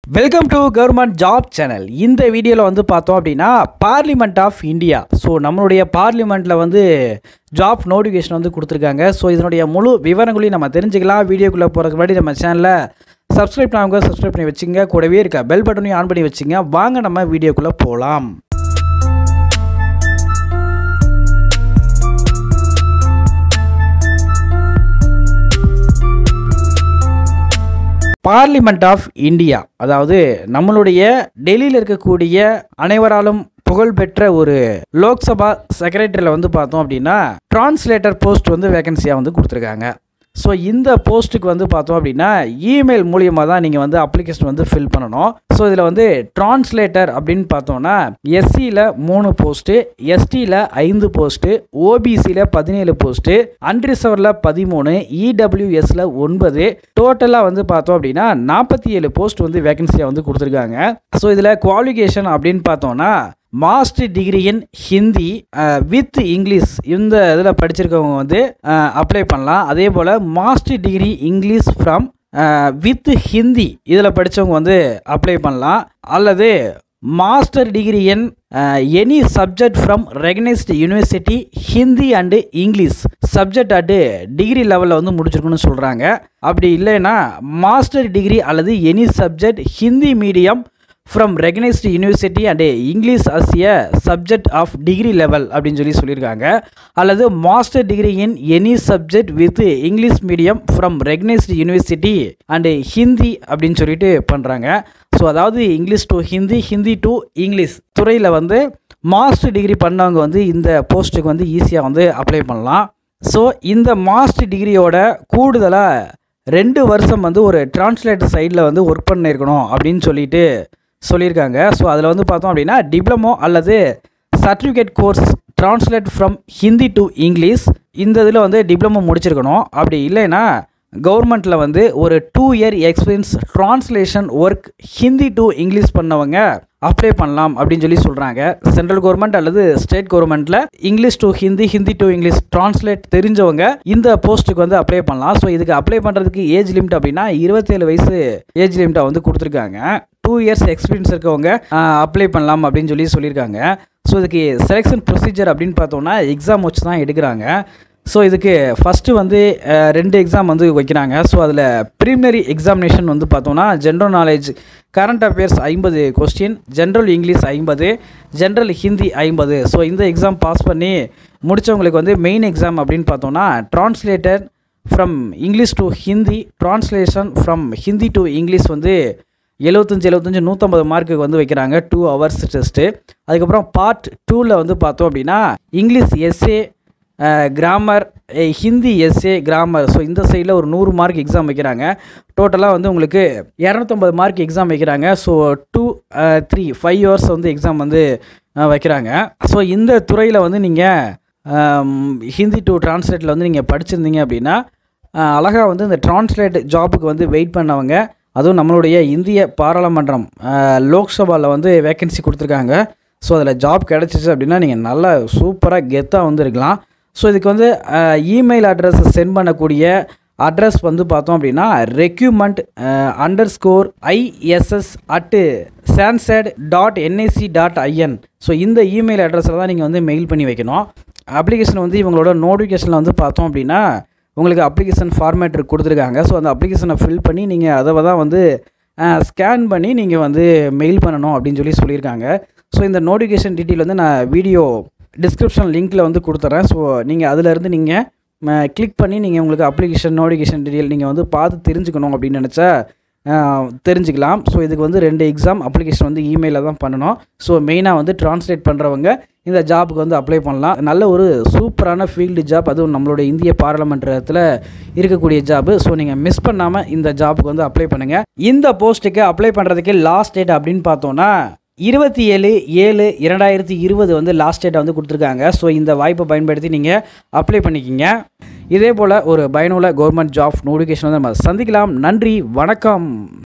welcome to government job channel இந்த வீடியோவில் வந்து பார்த்தோம் அப்படின்னா பார்லிமெண்ட் ஆஃப் இந்தியா ஸோ நம்மளுடைய பார்லிமெண்ட்டில் வந்து ஜாப் நோட்டிஃபிகேஷன் வந்து கொடுத்துருக்காங்க ஸோ இதனுடைய முழு விவரங்களையும் நம்ம தெரிஞ்சுக்கலாம் வீடியோக்குள்ளே போகிறதுக்கு முன்னாடி நம்ம சேனலை சப்ஸ்கிரைப் பண்ணவங்க சப்ஸ்கிரைப் பண்ணி வச்சுங்க கூடவே இருக்க பெல் பட்டனையும் ஆன் பண்ணி வச்சுங்க வாங்க நம்ம வீடியோக்குள்ளே போகலாம் பார்லிமெண்ட் ஆஃப் இந்தியா அதாவது நம்மளுடைய டெல்லியில் இருக்கக்கூடிய அனைவராலும் புகழ்பெற்ற ஒரு லோக்சபா செக்ரட்டரியில் வந்து பார்த்தோம் அப்படின்னா டிரான்ஸ்லேட்டர் போஸ்ட் வந்து வேகன்சியாக வந்து கொடுத்துருக்காங்க ஸோ இந்த போஸ்ட்டுக்கு வந்து பார்த்தோம் அப்படின்னா இமெயில் மூலியமாக தான் நீங்கள் வந்து அப்ளிகேஷன் வந்து ஃபில் பண்ணணும் ஸோ இதில் வந்து டிரான்ஸ்லேட்டர் அப்படின்னு பார்த்தோம்னா எஸ்சியில் மூணு போஸ்ட்டு எஸ்டியில் ஐந்து போஸ்ட்டு ஓபிசியில் பதினேழு போஸ்ட்டு அன்ரிசர்வில் பதிமூணு இடபிள்யூஎஸில் ஒன்பது டோட்டலாக வந்து பார்த்தோம் அப்படின்னா நாற்பத்தி ஏழு போஸ்ட் வந்து வேகன்சியாக வந்து கொடுத்துருக்காங்க ஸோ இதில் குவாலிஃபிகேஷன் அப்படின்னு பார்த்தோம்னா master degree in Hindi with English இந்த இதில் படிச்சிருக்கவங்க வந்து அப்ளை பண்ணலாம் அதே போல் master degree English from with Hindi இதில் படித்தவங்க வந்து அப்ளை பண்ணலாம் அல்லது master degree in any subject from recognised university Hindi and English subject at degree லெவலில் வந்து முடிச்சிருக்குன்னு சொல்கிறாங்க அப்படி இல்லைன்னா மாஸ்டர் டிகிரி அல்லது any subject Hindi medium from recognised university and English as a subject of degree level அப்படின்னு சொல்லி சொல்லியிருக்காங்க அல்லது master degree in any subject with English medium from recognised university and Hindi அப்படின்னு சொல்லிட்டு பண்ணுறாங்க ஸோ அதாவது English to Hindi Hindi to English துறையில் வந்து மாஸ்டர் டிகிரி பண்ணவங்க வந்து இந்த போஸ்ட்டுக்கு வந்து ஈஸியாக வந்து அப்ளை பண்ணலாம் ஸோ இந்த மாஸ்டர் டிகிரியோட கூடுதலாக ரெண்டு வருஷம் வந்து ஒரு டிரான்ஸ்லேட்டர் சைடில் வந்து ஒர்க் பண்ணியிருக்கணும் அப்படின்னு சொல்லிட்டு சொல்லியிருக்காங்க ஸோ அதில் வந்து பார்த்தோம் அப்படின்னா டிப்ளமோ அல்லது certificate course translate from Hindi to English இந்த இதில் வந்து டிப்ளமோ முடிச்சிருக்கணும் அப்படி இல்லைன்னா கவர்மெண்ட்டில் வந்து ஒரு two year experience translation work Hindi to English பண்ணவங்க அப்ளை பண்ணலாம் அப்படின்னு சொல்லி சொல்கிறாங்க சென்ட்ரல் கவர்மெண்ட் அல்லது ஸ்டேட் கவர்மெண்ட்டில் English to Hindi Hindi to English translate தெரிஞ்சவங்க இந்த போஸ்ட்டுக்கு வந்து அப்ளை பண்ணலாம் ஸோ இதுக்கு அப்ளை பண்ணுறதுக்கு ஏஜ் லிமிட் அப்படின்னா இருபத்தேழு வயசு ஏஜ் லிமிட்டை வந்து கொடுத்துருக்காங்க டூ இயர்ஸ் எக்ஸ்பீரியன்ஸ் இருக்கவங்க அப்ளை பண்ணலாம் அப்படின்னு சொல்லி சொல்லியிருக்காங்க ஸோ இதுக்கு செலெக்ஷன் ப்ரொசீஜர் அப்படின்னு பார்த்தோம்னா எக்ஸாம் வச்சு தான் எடுக்கிறாங்க ஸோ இதுக்கு ஃபஸ்ட்டு வந்து ரெண்டு எக்ஸாம் வந்து வைக்கிறாங்க ஸோ அதில் ப்ரீமினரி எக்ஸாமினேஷன் வந்து பார்த்தோம்னா ஜென்ரல் நாலேஜ் கரண்ட் அஃபேர்ஸ் ஐம்பது கொஸ்டின் ஜென்ரல் இங்கிலீஷ் ஐம்பது ஜென்ரல் ஹிந்தி ஐம்பது ஸோ இந்த எக்ஸாம் பாஸ் பண்ணி முடித்தவங்களுக்கு வந்து மெயின் எக்ஸாம் அப்படின்னு பார்த்தோம்னா translator from English to Hindi translation from Hindi to English வந்து எழுபத்தஞ்சி எழுபத்தஞ்சி நூற்றம்பது மார்க்குக்கு வந்து வைக்கிறாங்க டூ ஹவர்ஸ் டெஸ்ட்டு அதுக்கப்புறம் பார்ட் டூவில் வந்து பார்த்தோம் அப்படின்னா English essay grammar Hindi essay grammar so இந்த சைடில் ஒரு நூறு மார்க் எக்ஸாம் வைக்கிறாங்க டோட்டலாக வந்து உங்களுக்கு இரநூத்தம்பது மார்க் எக்ஸாம் வைக்கிறாங்க so two three five hours வந்து எக்ஸாம் வந்து வைக்கிறாங்க ஸோ இந்த துறையில் வந்து நீங்கள் ஹிந்தி டு டிரான்ஸ்லேட்டில் வந்து நீங்கள் படிச்சிருந்தீங்க அப்படின்னா அழகாக வந்து இந்த டிரான்ஸ்லேட் ஜாபுக்கு வந்து வெயிட் பண்ணவங்க அதுவும் நம்மளுடைய இந்திய பாராளுமன்றம் லோக்சபாவில் வந்து வேக்கன்சி கொடுத்துருக்காங்க ஸோ அதில் ஜாப் கிடச்சிச்சு அப்படின்னா நீங்கள் நல்லா சூப்பராக கெத்தாக வந்து இருக்கலாம் ஸோ இதுக்கு வந்து இமெயில் அட்ரஸ் சென்ட் பண்ணக்கூடிய அட்ரஸ் வந்து பார்த்தோம் அப்படின்னா recruitment underscore ISS at sansad dot NIC dot in so இந்த இமெயில் அட்ரஸில் தான் நீங்கள் வந்து மெயில் பண்ணி வைக்கணும் அப்ளிகேஷன் வந்து இவங்களோட நோட்டிஃபிகேஷனில் வந்து பார்த்தோம் அப்படின்னா உங்களுக்கு அப்ளிகேஷன் ஃபார்மேட் கொடுத்துருக்காங்க ஸோ அந்த அப்ளிகேஷனை ஃபில் பண்ணி நீங்கள் அதை தான் வந்து ஸ்கேன் பண்ணி நீங்கள் வந்து மெயில் பண்ணணும் அப்படின்னு சொல்லி சொல்லியிருக்காங்க ஸோ இந்த நோட்டிஃபிகேஷன் டீட்டெயில் வந்து நான் வீடியோ டிஸ்கிரிப்ஷன் லிங்க்கில் வந்து கொடுத்துட்றேன் ஸோ நீங்கள் அதிலேருந்து நீங்கள் கிளிக் பண்ணி நீங்கள் உங்களுக்கு அப்ளிகேஷன் நோட்டிஃபிகேஷன் டீட்டெயில் நீங்கள் வந்து பார்த்து தெரிஞ்சுக்கணும் அப்படின்னு நினச்சா தெரிஞ்சுக்கலாம் ஸோ இதுக்கு வந்து ரெண்டு எக்ஸாம் அப்ளிகேஷன் வந்து இமெயிலில் தான் பண்ணணும் ஸோ மெயினாக வந்து ட்ரான்ஸ்லேட் பண்ணுறவங்க இந்த ஜாபுக்கு வந்து அப்ளை பண்ணலாம் நல்ல ஒரு சூப்பரான ஃபீல்டு ஜாப் அதுவும் நம்மளோட இந்திய பாராளுமன்றத்தில் இருக்கக்கூடிய ஜாப் ஸோ நீங்கள் மிஸ் பண்ணாமல் இந்த ஜாபுக்கு வந்து அப்ளை பண்ணுங்கள் இந்த போஸ்ட்டுக்கு அப்ளை பண்ணுறதுக்கு லாஸ்ட் டேட் அப்படின்னு பார்த்தோன்னா இருபத்தி ஏழு ஏழு இரண்டாயிரத்தி இருபது வந்து லாஸ்ட் டேட்டை வந்து கொடுத்துருக்காங்க ஸோ இந்த வாய்ப்பை பயன்படுத்தி நீங்கள் அப்ளை பண்ணிக்கிங்க இதே போல் ஒரு பயனுள்ள கவர்மெண்ட் ஜாப் நோட்டிஃபிகேஷன் வந்து நம்ம சந்திக்கலாம் நன்றி வணக்கம்